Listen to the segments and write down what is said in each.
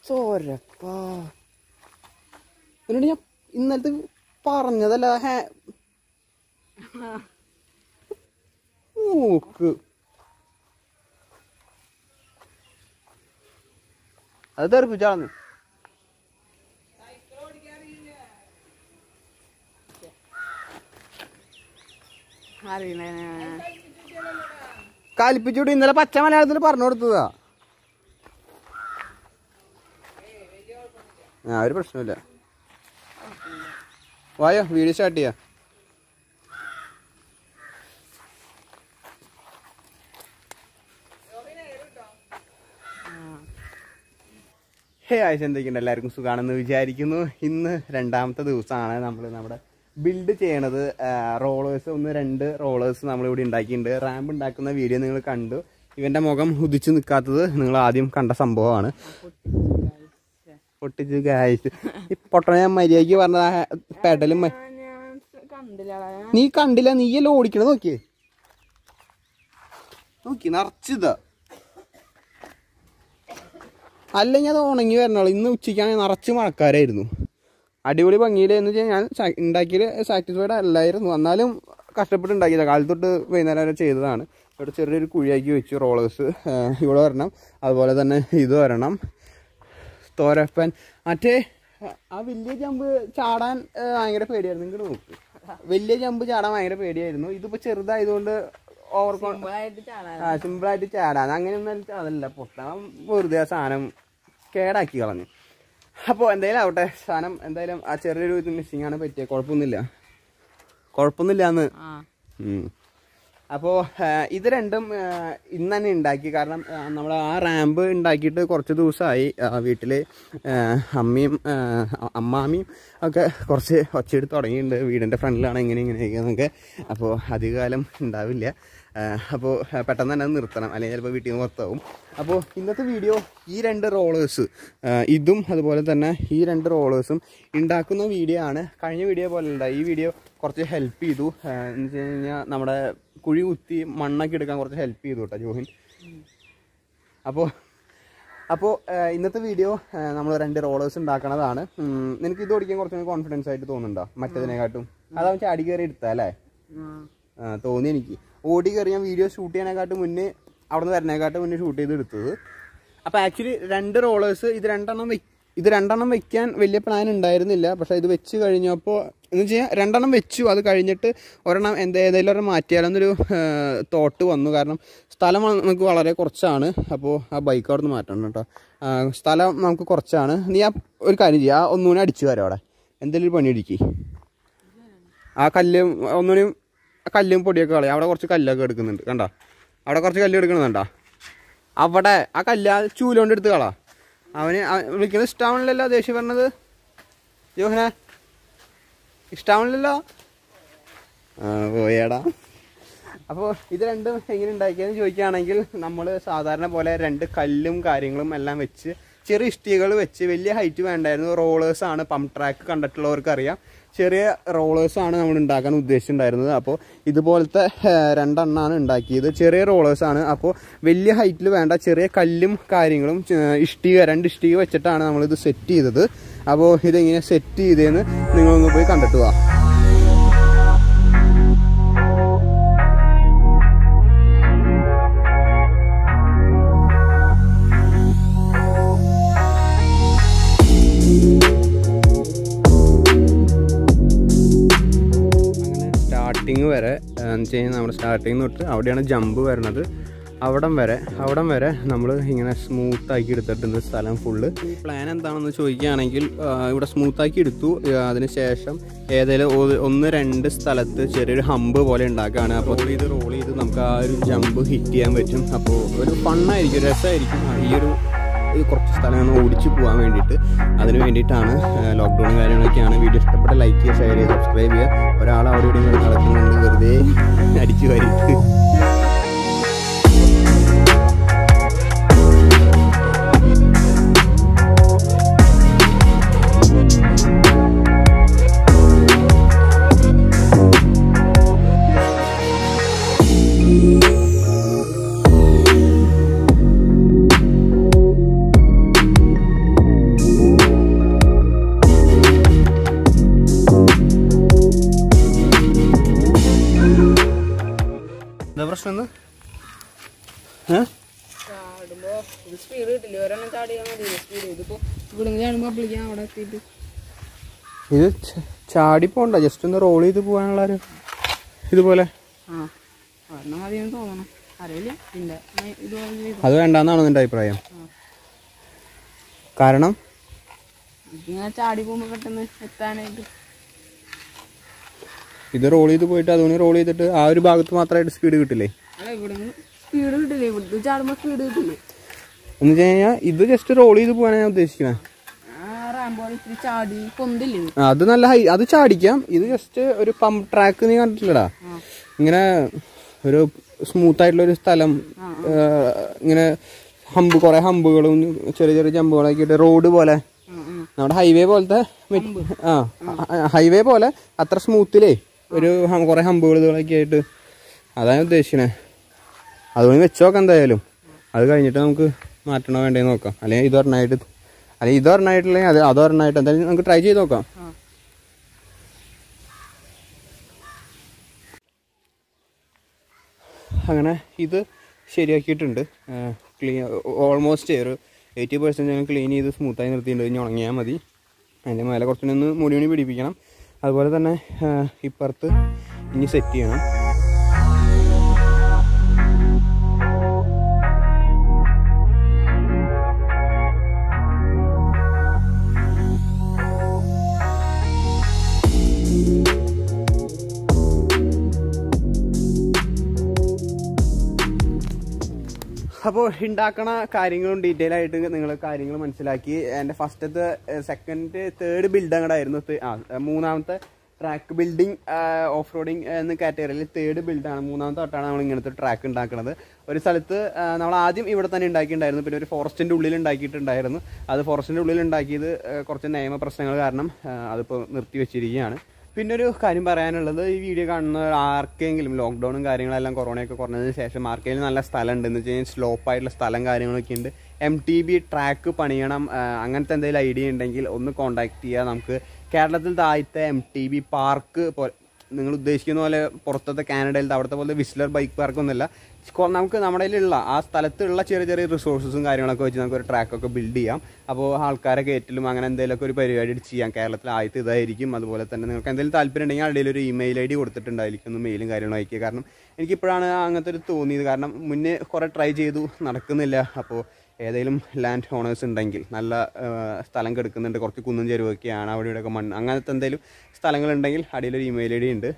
ചോരപ്പാ എന്നിട്ട് ഞാൻ ഇന്നലത്തെ പറഞ്ഞതല്ല ഹേ മൂക്ക് അത് തെറിപ്പിച്ചാളന്ന് അറിയണേ കലിപ്പിച്ചുകൂടി ഇന്നലെ പച്ച മലയാളത്തിൽ പറഞ്ഞു കൊടുത്തതാ ആ ഒരു പ്രശ്നമില്ല വായോ വീഡിയോ സ്റ്റാർട്ട് ചെയ്യാ ഹേ ആഴ്ച എന്തൊക്കെയുണ്ട് എല്ലാവർക്കും സുഖാണെന്ന് വിചാരിക്കുന്നു ഇന്ന് രണ്ടാമത്തെ ദിവസമാണ് നമ്മൾ നമ്മുടെ ബിൽഡ് ചെയ്യണത് റോളേഴ്സ് ഒന്ന് രണ്ട് റോളേഴ്സ് നമ്മളിവിടെ ഉണ്ടാക്കിയിട്ടുണ്ട് റാമ്പ് ഉണ്ടാക്കുന്ന വീഡിയോ നിങ്ങൾ കണ്ടു ഇവന്റെ മുഖം ഉദിച്ചു നിൽക്കാത്തത് നിങ്ങൾ ആദ്യം കണ്ട സംഭവമാണ് പൊട്ടിച്ച് ഗായ്സ് ഈ പൊട്ടണ ഞാൻ മര്യാദയ്ക്ക് പറഞ്ഞ പെടലും മ- ഞാൻ കണ്ടില്ല നീ കണ്ടില്ല നീയല്ലേ ഓടിക്കണത് നോക്കിയേ നോക്കി നിറച്ചതാ അല്ലെങ്കിൽ അത് ഉണങ്ങി വരണുള്ളൂ ഇന്ന് ഉച്ചയ്ക്കാണെങ്കിൽ നിറച്ച് മഴക്കാരായിരുന്നു അടിപൊളി ഭംഗിയിൽ എന്ന് വെച്ചാൽ ഞാൻ സ- ഉണ്ടാക്കിയത് സാറ്റിസ്ഫൈഡ് അല്ലായിരുന്നു എന്നാലും കഷ്ടപ്പെട്ട് ഉണ്ടാക്കിയതാണ് കാലത്ത് തൊട്ട് വൈകുന്നേരം വരെ ചെയ്തതാണ് ഇവിടെ ചെറിയൊരു കുഴിയാക്കി വെച്ചു റോളേഴ്സ് ഇവിടെ വരണം അതുപോലെ തന്നെ ഇത് വരണം തോരപ്പൻ മറ്റേ ആ വലിയ ജമ്പ് ചാടാൻ ആ, ഭയങ്കര പേടിയായിരുന്നു ഇങ്ങോട്ട് നോക്ക് വലിയ ജമ്പ് ചാടാൻ ഭയങ്കര പേടിയായിരുന്നു ഇതിപ്പോ ചെറുതായതുകൊണ്ട് ഓവർ സിമ്പിളായിട്ട് ചാടാൻ ആ സിമ്പിളായിട്ട് ചാടാൻ അങ്ങനെയൊന്നും അതല്ല പൊട്ടാൻ വെറുതെ ആ സാധനം കേടാക്കി കളഞ്ഞു അപ്പോൾ എന്തായാലും ആവട്ടെ സാധനം എന്തായാലും ആ ചെറിയൊരു ഇത് മിസ്സിങ് ആണ് പറ്റിയത് കുഴപ്പമൊന്നുമില്ല കുഴപ്പമൊന്നുമില്ല എന്ന് ആ അപ്പോൾ ഇത് രണ്ടും ആ, ഇന്ന് തന്നെ ഉണ്ടാക്കി കാരണം നമ്മൾ ആ റാമ്പ് ഉണ്ടാക്കിയിട്ട് കുറച്ച് ദിവസമായി വീട്ടിൽ അമ്മയും ആ, അമ്മാമിയും ഒക്കെ കുറച്ച് ഒച്ചയെടുത്ത് തുടങ്ങിയിട്ടുണ്ട് വീടിൻ്റെ ഫ്രണ്ടിലാണ് ഇങ്ങനെ ഇങ്ങനെ എന്നൊക്കെ അപ്പോൾ അധികകാലം ഉണ്ടാവില്ല അപ്പോൾ പെട്ടെന്ന് തന്നെ അത് നിർത്തണം അല്ലെങ്കിൽ ചിലപ്പോൾ വീട്ടിൽ നിന്ന് പുറത്താവും അപ്പോൾ ഇന്നത്തെ വീഡിയോ ഈ രണ്ട് റോളേഴ്സ് ഇതും അതുപോലെ തന്നെ ഈ രണ്ട് റോളേഴ്സും ഉണ്ടാക്കുന്ന വീഡിയോ ആണ് കഴിഞ്ഞ വീഡിയോ പോലെ അല്ല ഈ വീഡിയോ കുറച്ച് ഹെൽപ്പ് ചെയ്തു ആ, എന്ന് വെച്ച് കഴിഞ്ഞാൽ നമ്മുടെ കുഴി കുത്തി മണ്ണൊക്കെ എടുക്കാൻ കുറച്ച് ഹെൽപ്പ് ചെയ്തു കേട്ടോ ജോഹിൻ അപ്പോൾ അപ്പോൾ ഇന്നത്തെ വീഡിയോ നമ്മൾ രണ്ട് റോളേഴ്സ് ഉണ്ടാക്കണതാണ് ഉം, നിനക്ക് ഇത് ഓടിക്കാൻ കുറച്ചുകൂടി കോൺഫിഡൻസ് ആയിട്ട് തോന്നുന്നുണ്ടോ മറ്റേതിനെക്കാട്ടും അതാവും ചാടി കയറി എടുത്താ അല്ലേ ആ, തോന്നി എനിക്ക് ഓടി കയറി ഞാൻ വീഡിയോ ഷൂട്ട് ചെയ്യണേക്കാട്ട് മുന്നേ അവിടെ നിന്ന് വരണേക്കാട്ട് മുന്നേ ഷൂട്ട് ചെയ്ത് എടുത്തത് അപ്പോൾ ആക്ച്വലി രണ്ട് റോളേഴ്സ് ഇത് രണ്ടെണ്ണം വെക്ക് ഇത് രണ്ടെണ്ണം വെക്കാൻ വലിയ പ്ലാൻ ഉണ്ടായിരുന്നില്ല പക്ഷേ ഇത് വെച്ച് കഴിഞ്ഞപ്പോൾ എന്ന് വെച്ച് കഴിഞ്ഞാൽ രണ്ടെണ്ണം വെച്ചു അത് കഴിഞ്ഞിട്ട് ഒരെണ്ണം എന്താ ഏതെങ്കിലും ഒരെണ്ണം മാറ്റിയാലെന്നൊരു തോട്ട് വന്നു കാരണം സ്ഥലം വ- നമുക്ക് വളരെ കുറച്ചാണ് അപ്പോൾ ആ ബൈക്ക് അവിടെ നിന്ന് മാറ്റണം കേട്ടോ ആ, സ്ഥലം നമുക്ക് കുറച്ചാണ് നീ ആ ഒരു കാര്യം ചെയ്യുക ആ ഒന്നുകൂടി അടിച്ചു വരാം അവിടെ എന്തെങ്കിലും ഒരു പണി ഇടിക്കി ആ കല്ലും ഒന്നിനും കല്ലും പൊടിയൊക്കെ കളയാം അവിടെ കുറച്ച് കല്ലൊക്കെ എടുക്കുന്നുണ്ട് കണ്ടോ അവിടെ കുറച്ച് കല്ല് എടുക്കണമെന്നുണ്ടോ അവിടെ ആ കല്ല് ആ ചൂലുകൊണ്ട് എടുത്ത് കളാ അവന് അവ- വിളിക്കുന്നത് ഇഷ്ടാവണില്ലല്ലോ ദേഷ്യം പറഞ്ഞത് ജോഹന ഇഷ്ടാവണില്ലല്ലോ ആ പോയേടാ അപ്പോൾ ഇത് രണ്ടും എങ്ങനെ ഉണ്ടാക്കിയെന്ന് ചോദിക്കുകയാണെങ്കിൽ നമ്മൾ സാധാരണ പോലെ രണ്ട് കല്ലും കാര്യങ്ങളും എല്ലാം വെച്ച് ചെറിയ ഇഷ്ടികകൾ വെച്ച് വലിയ ഹൈറ്റ് വേണ്ടായിരുന്നു റോളേഴ്സ് ആണ് പമ്പ് ട്രാക്ക് കണ്ടിട്ടുള്ളവർക്ക് അറിയാം ചെറിയ റോളേഴ്സ് ആണ് നമ്മൾ ഉണ്ടാക്കാൻ ഉദ്ദേശിച്ചിട്ടുണ്ടായിരുന്നത് അപ്പോൾ ഇതുപോലത്തെ ആ, രണ്ടെണ്ണമാണ് ഉണ്ടാക്കിയത് ചെറിയ റോളേഴ്സ് ആണ് അപ്പോൾ വലിയ ഹൈറ്റിൽ വേണ്ട ചെറിയ കല്ലും കാര്യങ്ങളും ചെ- ഇഷ്ടിക രണ്ട് ഇഷ്ടിക വെച്ചിട്ടാണ് നമ്മളിത് സെറ്റ് ചെയ്തത് അപ്പോൾ ഇതെങ്ങനെ സെറ്റ് ചെയ്തതെന്ന് നിങ്ങളൊന്ന് പോയി കണ്ടിട്ട് പോവാം അങ്ങനെ സ്റ്റാർട്ടിങ് വരെ ആ, എന്ന് വെച്ച് കഴിഞ്ഞാൽ നമ്മുടെ സ്റ്റാർട്ടിങ് തൊട്ട് അവിടെയാണ് ജമ്പ് വരണത് അവിടം വരെ അവിടം വരെ നമ്മൾ ഇങ്ങനെ സ്മൂത്ത് ആക്കി എടുത്തിട്ടുണ്ട് സ്ഥലം ഫുള്ള് പ്ലാൻ എന്താണെന്ന് ചോദിക്കുകയാണെങ്കിൽ ആ, ഇവിടെ സ്മൂത്ത് ആക്കി എടുത്തു ആ, അതിനുശേഷം ഏതെങ്കിലും ഒ- ഒന്ന് രണ്ട് സ്ഥലത്ത് ചെറിയൊരു ഹമ്പ് പോലെ ഉണ്ടാക്കുകയാണ് അപ്പോൾ ഇത് റോൾ ചെയ്ത് നമുക്ക് ആ ഒരു ജമ്പ് ഹിറ്റ് ചെയ്യാൻ പറ്റും അപ്പോൾ ഒരു ഫണ്ണായിരിക്കും രസമായിരിക്കും ആ, ഈ ഒരു ഇത് കുറച്ച് സ്ഥലങ്ങൾ ഓടിച്ചു പോകാൻ വേണ്ടിയിട്ട് അതിന് വേണ്ടിയിട്ടാണ് ലോക്ക്ഡൗണും കാര്യങ്ങളൊക്കെയാണ് വീഡിയോ ഇഷ്ടപ്പെട്ട ലൈക്ക് ചെയ്യുക ഷെയർ ചെയ്യുക സബ്സ്ക്രൈബ് ചെയ്യുക ഒരാൾ അവിടെ ഇവിടെ നടക്കുന്നുണ്ട് വെറുതെ അടിച്ചു വാരിയിട്ട് ചാടുമ്പോ ഇത് സ്പീഡ് കിട്ടില്ല ഒരെണ്ണം ചാടിയാൽ മതി സ്പീഡ് ഇതിപ്പോ ഇവിടെ ചാടുമ്പോ അപ്പോഴേക്കും അവിടെ എത്തിയിട്ട് ഇത് ച- ചാടി പോണ്ട ജസ്റ്റ് ഒന്ന് റോൾ ചെയ്ത് പോകാനുള്ള ഒരു ഇതുപോലെ ആ ഒരെണ്ണം മതിയെന്ന് തോന്നണം അറിയില്ല ഇല്ല ഞാൻ ഇതുപോലെ ചെയ്തു അത് വേണ്ടെന്നാണോ നിന്റെ അഭിപ്രായം കാരണം ഇതിങ്ങനെ ചാടി പോകുമ്പോ പെട്ടെന്ന് എത്താനായിട്ട് ഇത് റോൾ ചെയ്ത് പോയിട്ട് അതുകൊണ്ട് റോൾ ചെയ്തിട്ട് ആ ഒരു ഭാഗത്ത് മാത്രമായിട്ട് സ്പീഡ് കിട്ടില്ലേ അല്ല ഇവിടെ സ്പീഡ് കിട്ടില്ലേ ഇവിടുത്തെ ചാടുമ്പോ സ്പീഡ് കിട്ടില്ലേ എന്ന് വെച്ച് കഴിഞ്ഞാൽ ഇത് ജസ്റ്റ് റോൾ ചെയ്ത് പോകാനാണ് ഞാൻ ഉദ്ദേശിക്കുന്നത് ആ റാമ്പോ ഇത്തിരി ചാടി പൊന്തില്ലേ ഇത്? ആ, അത് നല്ല ഹൈ അത് ചാടിക്കാം ഇത് ജസ്റ്റ് ഒരു പമ്പ് ട്രാക്ക് നീ കണ്ടിട്ടില്ലടാ ആ ഇങ്ങനെ ഒരു സ്മൂത്ത് ആയിട്ടുള്ള ഒരു സ്ഥലം ആ, ഇങ്ങനെ ഹമ്പ് കുറെ ഹമ്പുകളും ചെറിയ ചെറിയ ജമ്പുകളൊക്കെ ഇട്ട് റോഡ് പോലെ ആ, ആ. നമ്മുടെ ഹൈവേ പോലത്തെ മെ- ആ ഹൈവേ പോലെ അത്ര സ്മൂത്തിലേ ഒരു ഹം- കുറെ ഹമ്പുകൾ ഇതുകളൊക്കെ ആയിട്ട് അതാണ് ഉദ്ദേശിക്കണേ അതുകൊണ്ട് വെച്ച് നോക്കാം എന്തായാലും അത് കഴിഞ്ഞിട്ട് നമുക്ക് മാറ്റണോ വേണ്ടേ നോക്കാം അല്ലെങ്കിൽ ഇതൊരെണ്ണമായിട്ട് അല്ലെങ്കിൽ ഇതൊരെണ്ണമായിട്ടില്ലെങ്കിൽ അത് അതൊരെണ്ണമായിട്ട് എന്തായാലും നമുക്ക് ട്രൈ ചെയ്ത് നോക്കാം ആ. അങ്ങനെ ഇത് ശരിയാക്കിയിട്ടുണ്ട് ക്ലീൻ ഓൾമോസ്റ്റ് ഒരു എയ്റ്റി പെർസെൻറ്റ് ഞാൻ ക്ലീൻ ചെയ്ത് സ്മൂത്തായി നിർത്തിയിട്ടുണ്ട് ഇനി ഉണങ്ങിയാൽ മതി അതിൻ്റെ മേലെ കുറച്ചുകൂടി മുടി മണി പിടിപ്പിക്കണം അതുപോലെ തന്നെ ആ, ഇപ്പുറത്ത് ഇനി സെറ്റ് ചെയ്യണം അപ്പോൾ ഉണ്ടാക്കണ കാര്യങ്ങളും ഡീറ്റെയിൽ ആയിട്ട് നിങ്ങൾ കാര്യങ്ങൾ മനസ്സിലാക്കി എൻ്റെ ഫസ്റ്റത്തെ സെക്കൻഡ് തേർഡ് ബിൽഡ് അങ്ങോട്ടായിരുന്നു ആ മൂന്നാമത്തെ ട്രാക്ക് ബിൽഡിംഗ് ഓഫ് റോഡിങ് എന്ന കാറ്റഗറിയിൽ തേർഡ് ബിൽഡാണ് മൂന്നാമത്തെ തൊട്ടാണ് നമ്മൾ ഇങ്ങനത്തെ ട്രാക്ക് ഉണ്ടാക്കുന്നത് ഒരു സ്ഥലത്ത് ആ, നമ്മൾ ആദ്യം ഇവിടെ തന്നെ ഉണ്ടാക്കിയിട്ടുണ്ടായിരുന്നു പിന്നെ ഒരു ഫോറസ്റ്റിൻ്റെ ഉള്ളിൽ ഉണ്ടാക്കിയിട്ടുണ്ടായിരുന്നു അത് ഫോറസ്റ്റിൻ്റെ ഉള്ളിൽ ഉണ്ടാക്കിയത് ആ, കുറച്ച് നിയമ പ്രശ്നങ്ങൾ കാരണം ആ, അതിപ്പോൾ നിർത്തി വെച്ചിരിക്കുകയാണ് പിന്നെ ഒരു കാര്യം പറയാനുള്ളത് ഈ വീഡിയോ കാണുന്ന ആർക്കെങ്കിലും ലോക്ക്ഡൗണും കാര്യങ്ങളെല്ലാം കൊറോണയൊക്കെ കുറഞ്ഞതിന് ശേഷം ആർക്കെങ്കിലും നല്ല സ്ഥലം ഉണ്ട് എന്ന് വെച്ച് കഴിഞ്ഞാൽ സ്ലോപ്പ് ആയിട്ടുള്ള സ്ഥലം കാര്യങ്ങളൊക്കെ ഉണ്ട് എം ടി ബി ട്രാക്ക് പണിയണം ആ, അങ്ങനത്തെ എന്തെങ്കിലും ഐഡിയ ഉണ്ടെങ്കിൽ ഒന്ന് കോൺടാക്ട് ചെയ്യുക നമുക്ക് കേരളത്തിൽ താഴത്തെ എം ടി ബി പാർക്ക് പോലെ നിങ്ങൾ ഉദ്ദേശിക്കുന്ന പോലെ പുറത്തത്തെ കാനഡയിലത്തെ അവിടുത്തെ പോലെ വിസ്ലർ ബൈക്ക് പാർക്കൊന്നുമല്ല കൊ- നമുക്ക് നമ്മുടെ കയ്യിലുള്ള ആ സ്ഥലത്തുള്ള ചെറിയ ചെറിയ റിസോഴ്സസും കാര്യങ്ങളൊക്കെ വെച്ച് നമുക്ക് ഒരു ട്രാക്കൊക്കെ ബിൽഡ് ചെയ്യാം അപ്പോൾ ആൾക്കാരെ കയറ്റലും അങ്ങനെ എന്തെങ്കിലുമൊക്കെ ഒരു പരിപാടി ചെയ്യാം കേരളത്തിൽ ആദ്യത്തെ ഇതായിരിക്കും അതുപോലെ തന്നെ നിങ്ങൾക്ക് എന്തെങ്കിലും താല്പര്യം ഉണ്ടെങ്കിൽ അതിൽ ഒരു ഇമെയിൽ ഐ ഡി കൊടുത്തിട്ടുണ്ടായിരിക്കും ഒന്ന് മെയിലും കാര്യങ്ങളും അയക്കുക കാരണം എനിക്കിപ്പോഴാണ് അങ്ങനത്തെ ഒരു തോന്നിയത് കാരണം മുന്നേ കുറേ ട്രൈ ചെയ്തു നടക്കുന്നില്ല അപ്പോൾ ഏതെങ്കിലും ലാൻഡ് ഓണേഴ്സ് ഉണ്ടെങ്കിൽ നല്ല ആ, സ്ഥലം കിടക്കുന്നുണ്ട് കുറച്ച് കുന്നും ചെരുവൊക്കെയാണ് അവിടെ ഇവിടെയൊക്കെ മണ്ണ് അങ്ങനത്തെ എന്തെങ്കിലും സ്ഥലങ്ങളുണ്ടെങ്കിൽ അടിയിലൊരു ഇമെയിൽ ഐ ഡി ഉണ്ട്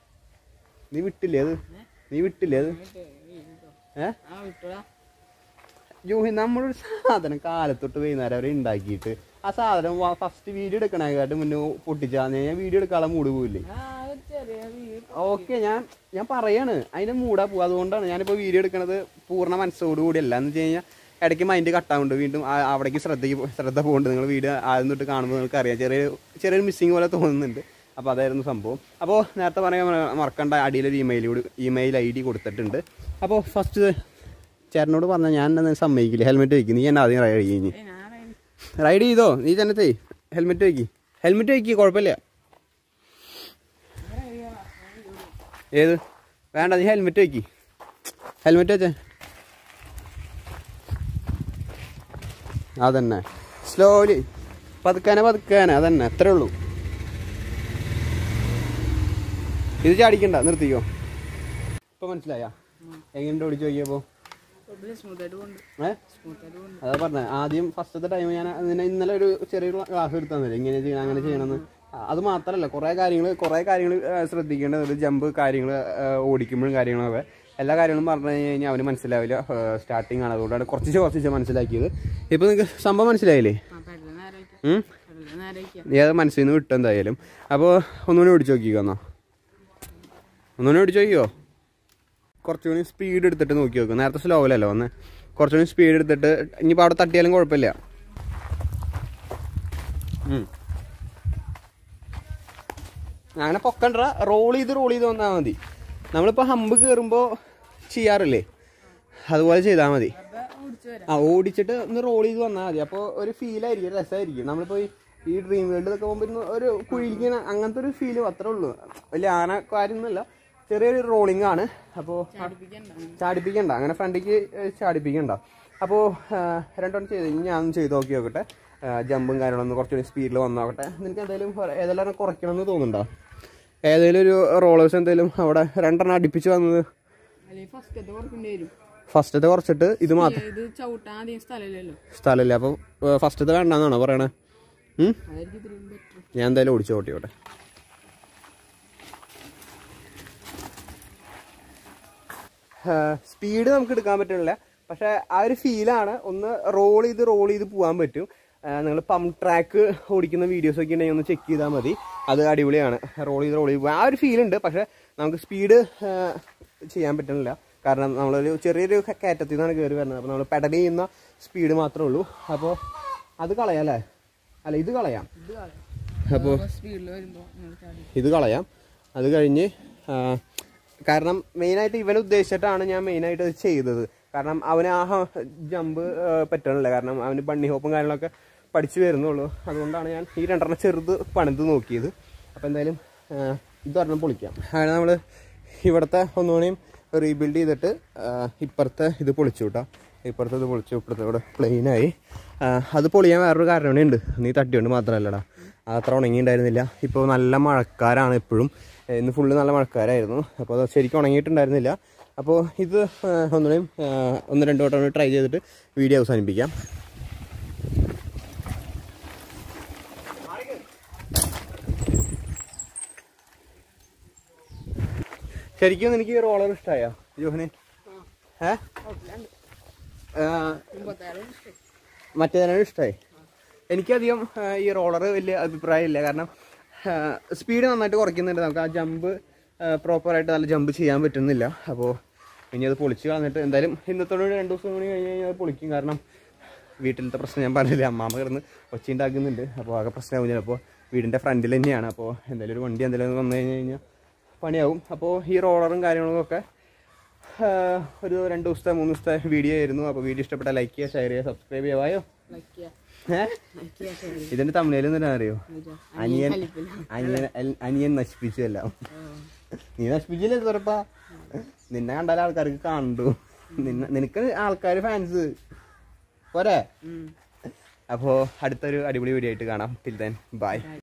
നീ വിട്ടില്ലേ അത് നീ വിട്ടില്ലേ അത് ഏ ആ വിട്ടോടാ ജൂഹി നമ്മളൊരു സാധനം കാലത്തൊട്ട് വൈകുന്നേരം വരെ ഉണ്ടാക്കിയിട്ട് ആ സാധനം ഫസ്റ്റ് വീഡിയോ എടുക്കണേക്കാട്ട് മുന്നേ പൊട്ടിച്ചാന്ന് ഞാൻ വീഡിയോ എടുക്കാനുള്ള മൂട് പോയില്ലേ ആ ഒരു ചെറിയ വീട് ഓക്കെ ഞാൻ ഞാൻ പറയാണ് അതിന്റെ മൂടാ പോവാ അതുകൊണ്ടാണ് ഞാനിപ്പോൾ വീഡിയോ എടുക്കണത് പൂർണ്ണ മനസ്സോടു കൂടി അല്ല എന്ന് വെച്ച് കഴിഞ്ഞാൽ ഇടയ്ക്ക് മൈൻഡ് കട്ടാവുണ്ട് വീണ്ടും ആ- അവിടേക്ക് ശ്രദ്ധയ്ക്ക് പോ- ശ്രദ്ധ പോകുന്നുണ്ട് നിങ്ങൾ വീഡിയോ ആദ്യം തൊട്ട് കാണുമ്പോൾ നിങ്ങൾക്ക് അറിയാം ചെറിയ ചെറിയൊരു മിസ്സിങ് പോലെ തോന്നുന്നുണ്ട് അപ്പോൾ അതായിരുന്നു സംഭവം അപ്പോൾ നേരത്തെ പറയാൻ മറ- മറക്കണ്ട അടിയിലൊരു ഇമെയിൽ ഇമെയിൽ ഐ ഡി കൊടുത്തിട്ടുണ്ട് അപ്പോൾ ഫസ്റ്റ് ചേട്ടനോട് പറഞ്ഞാൽ ഞാൻ എന്നെ സമ്മതിക്കില്ല ഹെൽമെറ്റ് വയ്ക്കും നീ എന്നെ ആദ്യം റൈഡ് കഴിഞ്ഞ് ഏയ് ഞാൻ അറിയില്ല. റൈഡ് ചെയ്തോ നീ ചെന്നത്തേ ഹെൽമെറ്റ് വയ്ക്കി ഹെൽമെറ്റ് വയ്ക്കി കുഴപ്പമില്ല ഏത് വേണ്ട നീ ഹെൽമെറ്റ് വയ്ക്കി ഹെൽമെറ്റ് വെച്ചേ അതന്നെ സ്ലോലി പതുക്കാനെ പതുക്കാനെ അതന്നെ അത്രേ ഉള്ളൂ ഇത് ചാടിക്കണ്ട നിർത്തിക്കോ ഇപ്പൊ മനസ്സിലായ എങ്ങനെ ഓടിച്ചു നോക്കിയപ്പോ കുഴപ്പമില്ല, smooth ആയിട്ട് പോകുന്നുണ്ട്. ഏഹ് Smooth ആയിട്ട് പോകുന്നുണ്ട്. അതാ പറഞ്ഞത് ആദ്യം ഫസ്റ്റത്തെ ടൈം ഞാൻ അതിനെ ഇന്നലെ ഒരു ചെറിയ ക്ലാസ് എടുത്തു തന്നില്ല ഇങ്ങനെ ചെയ്യണം അങ്ങനെ ചെയ്യണമെന്ന് ആ, അത് മാത്രമല്ല കുറേ കാര്യങ്ങൾ കുറേ കാര്യങ്ങൾ ശ്രദ്ധിക്കേണ്ടത് ഒരു ജമ്പ് കാര്യങ്ങൾ ഓടിക്കുമ്പോഴും കാര്യങ്ങളൊക്കെ എല്ലാ കാര്യങ്ങളും പറഞ്ഞു കഴിഞ്ഞാൽ അവന് മനസ്സിലാവില്ല സ്റ്റാർട്ടിങ് ആണ് അതുകൊണ്ടാണ് കുറച്ച് കുറച്ച് മനസ്സിലാക്കിയത് ഇപ്പൊ നിങ്ങൾക്ക് സംഭവം മനസ്സിലായില്ലേ ആ, പെടല് നേരെ വയ്ക്കാം. ഉം? പെടല് നേരെ വയ്ക്കാം. നീ അത് മനസ്സിൽ നിന്ന് വിട്ടു എന്തായാലും അപ്പോൾ ഒന്നുകൂടി ഓടിച്ചു നോക്കിക്കോ എന്നാ ഒന്നുകൂടി ഓടിച്ചു നോക്കിയോ കുറച്ചുകൂടി സ്പീഡ് എടുത്തിട്ട് നോക്കി നോക്കും നേരത്തെ സ്ലോയിലല്ലോ വന്ന് കുറച്ചുകൂടി സ്പീഡ് എടുത്തിട്ട് ഇനിയിപ്പോൾ അവിടെ തട്ടിയാലും കുഴപ്പമില്ല ഉം. അങ്ങനെ പൊക്കണ്ട റോൾ ചെയ്ത് റോൾ ചെയ്ത് വന്നാൽ മതി നമ്മളിപ്പോൾ ഹമ്പ് കയറുമ്പോൾ ചെയ്യാറില്ലേ അതുപോലെ ചെയ്താൽ മതി അപ്പൊ ഓടിച്ചു വരാം. ആ ഓടിച്ചിട്ട് ഒന്ന് റോൾ ചെയ്ത് വന്നാൽ മതി അപ്പോൾ ഒരു ഫീലായിരിക്കും രസമായിരിക്കും നമ്മളിപ്പോൾ ഈ ഈ ഡ്രീം വേൾഡിലൊക്കെ പോകുമ്പോൾ ഇരുന്ന് ഒരു കുഴിക്കുന്ന അങ്ങനത്തെ ഒരു ഫീലും അത്രേ ഉള്ളൂ വലിയ ആന കാര്യമൊന്നുമില്ല ചെറിയൊരു റോളിംഗ് ആണ് അപ്പോൾ ചാടിപ്പിക്കണ്ട. ചാടിപ്പിക്കണ്ട അങ്ങനെ ഫ്രണ്ടിക്ക് ചാടിപ്പിക്കണ്ട അപ്പോൾ രണ്ടെണ്ണം ചെയ്ത് കഴിഞ്ഞ് ഞാൻ ചെയ്ത് നോക്കി നോക്കട്ടെ ജമ്പും കാര്യങ്ങളൊന്നും കുറച്ചുകൂടി സ്പീഡിൽ വന്ന് നോക്കട്ടെ നിനക്ക് എന്തെങ്കിലും ഏതെല്ലാം കുറയ്ക്കണമെന്ന് തോന്നുന്നുണ്ടോ ഏതെങ്കിലും ഒരു റോളേഴ്സ് എന്തെങ്കിലും അവിടെ രണ്ടെണ്ണം അടുപ്പിച്ച് വന്നത് അല്ലെങ്കിൽ ഫസ്റ്റത്തെ കുറക്കേണ്ടി വരും ഫസ്റ്റത്തെ കുറച്ചിട്ട് ഇത് മാത്രം ഇത് ചവിട്ടാൻ അധികം സ്ഥലമില്ലല്ലോ സ്ഥലമില്ല അപ്പോൾ ഫസ്റ്റത്തെ വേണ്ടെന്നാണോ പറയണേ ഉം? അതായിരിക്കും ഇത്രയും ബെറ്റർ ഞാൻ എന്തായാലും ഓടിച്ചു ഓട്ടിയോട്ടെ സ്പീഡ് നമുക്ക് എടുക്കാൻ പറ്റുന്നില്ല പക്ഷെ ആ ഒരു ഫീലാണ് ഒന്ന് റോൾ ചെയ്ത് റോൾ ചെയ്ത് പോകാൻ പറ്റും നിങ്ങൾ പമ്പ് ട്രാക്ക് ഓടിക്കുന്ന വീഡിയോസ് ഒക്കെ ഉണ്ടെങ്കിൽ ഒന്ന് ചെക്ക് ചെയ്താൽ മതി അത് അടിപൊളിയാണ് റോൾ ചെയ്ത് റോൾ ചെയ്ത് പോകാൻ ആ ഒരു ഫീൽ ഉണ്ട് പക്ഷെ നമുക്ക് സ്പീഡ് ചെയ്യാൻ പറ്റുന്നില്ല കാരണം നമ്മളൊരു ചെറിയൊരു കയറ്റത്തിൽ നിന്നാണ് കയറി വരുന്നത് അപ്പോൾ നമ്മൾ പെഡൽ ചെയ്യുന്ന സ്പീഡ് മാത്രമേ ഉള്ളൂ അപ്പോൾ അത് കളയാം അല്ലേ അല്ല ഇത് കളയാം ഇത് കളയാം അപ്പോൾ സ്പീഡിൽ വരുമ്പോൾ നിങ്ങൾ ചാടി ഇത് കളയാം അത് കഴിഞ്ഞ് ആ, കാരണം മെയിനായിട്ട് ഇവൻ ഉദ്ദേശിച്ചിട്ടാണ് ഞാൻ മെയിനായിട്ട് ഇത് ചെയ്തത് കാരണം അവന് ആ ജമ്പ് പറ്റണില്ല കാരണം അവന് ബണ്ണി ഹോപ്പും കാര്യങ്ങളൊക്കെ പഠിച്ചു വരുന്നുള്ളൂ അതുകൊണ്ടാണ് ഞാൻ ഈ രണ്ടെണ്ണം ചെറുത് പണിത് നോക്കിയത് അപ്പോൾ എന്തായാലും ആ, ഇതൊരെണ്ണം പൊളിക്കാം അങ്ങനെ നമ്മൾ ഇവിടുത്തെ ഒന്നുകൂടിയും റീബിൽഡ് ചെയ്തിട്ട് ആ, ഇപ്പുറത്തെ ഇത് പൊളിച്ചു കേട്ടോ ഇപ്പുറത്തെ ഇത് പൊളിച്ചു ഇപ്പുറത്തെ ഇവിടെ പ്ലെയിനായി അത് പൊളിയാൻ വേറൊരു കാരണം കൂടി ഉണ്ട് നീ തട്ടിയോണ്ട് മാത്രമല്ലടാ അത് അത്ര ഉണങ്ങിയിട്ടുണ്ടായിരുന്നില്ല ഇപ്പോൾ നല്ല മഴക്കാരാണ് എപ്പോഴും ഏഹ് ഇന്ന് ഫുള്ള് നല്ല മഴക്കാരായിരുന്നു അപ്പോൾ അത് ശരിക്കും ഉണങ്ങിയിട്ടുണ്ടായിരുന്നില്ല അപ്പോൾ ഇത് ഏഹ് ഒന്നുകൂടെയും ഏഹ് ഒന്ന് രണ്ട് വട്ടം ട്രൈ ചെയ്തിട്ട് വീഡിയോ അവസാനിപ്പിക്കാം ശരിക്കും എനിക്ക് റോളർ ഇഷ്ടമായോ ജോഹന് ഏ ഏഹ് മുമ്പത്തേലും ഇഷ്ടം മറ്റേതിനാണ് ഇഷ്ടമായി എനിക്കധികം ആ, ഈ റോളർ വലിയ അഭിപ്രായമില്ല കാരണം സ്പീഡ് നന്നായിട്ട് കുറയ്ക്കുന്നുണ്ട് നമുക്ക് ആ ജമ്പ് പ്രോപ്പറായിട്ട് നല്ല ജമ്പ് ചെയ്യാൻ പറ്റുന്നില്ല അപ്പോൾ ഇനി അത് പൊളിച്ച് കളഞ്ഞിട്ട് എന്തായാലും ഇന്നത്തോട് രണ്ട് ദിവസം കൂടി കഴിഞ്ഞ് കഴിഞ്ഞാൽ അത് പൊളിക്കും കാരണം വീട്ടിലത്തെ പ്രശ്നം ഞാൻ പറഞ്ഞില്ല അമ്മാമ്മ കിടന്ന് ഒച്ച ഉണ്ടാക്കുന്നുണ്ട് അപ്പോൾ ആകെ പ്രശ്നമാകും ചിലപ്പോൾ വീടിൻ്റെ ഫ്രണ്ടിൽ തന്നെയാണ് അപ്പോൾ എന്തെങ്കിലും ഒരു വണ്ടി എന്തെങ്കിലും വന്നു കഴിഞ്ഞ് കഴിഞ്ഞാൽ പണിയാവും അപ്പോൾ ഈ റോളറും കാര്യങ്ങളൊക്കെ ആഹ് ഒരു രണ്ട് ദിവസത്തെ മൂന്ന് ദിവസത്തെ വീഡിയോ ആയിരുന്നു അപ്പോൾ വീഡിയോ ഇഷ്ടപ്പെട്ട ലൈക്ക് ചെയ്യുക ഷെയർ ചെയ്യുക സബ്സ്ക്രൈബ് ചെയ്യുവായോ ലൈക്ക് ചെയ്യാം ഏഹ് ലൈക്ക് ചെയ്യാം share ചെയ്യാം. ഇതിന്റെ തമിഴിൽ തന്നെ അറിയോ എന്നുവെച്ചാ അനിയൻ കലിപ്പില്ല. അനിയൻ അൽ- അനിയൻ നശിപ്പിച്ചു എല്ലാം ആ. നീ നശിപ്പിച്ചില്ലേ ചെറുപ്പാ നിന്നെ കണ്ടാൽ ആൾക്കാർക്ക് കണ്ടു നിന്നെ നിനക്ക് ആൾക്കാർ ഫാൻസ് പോരെ ഉം. അപ്പോൾ അടുത്തൊരു അടിപൊളി വീഡിയോ ആയിട്ട് കാണാം ടിൽ ദെൻ ബൈ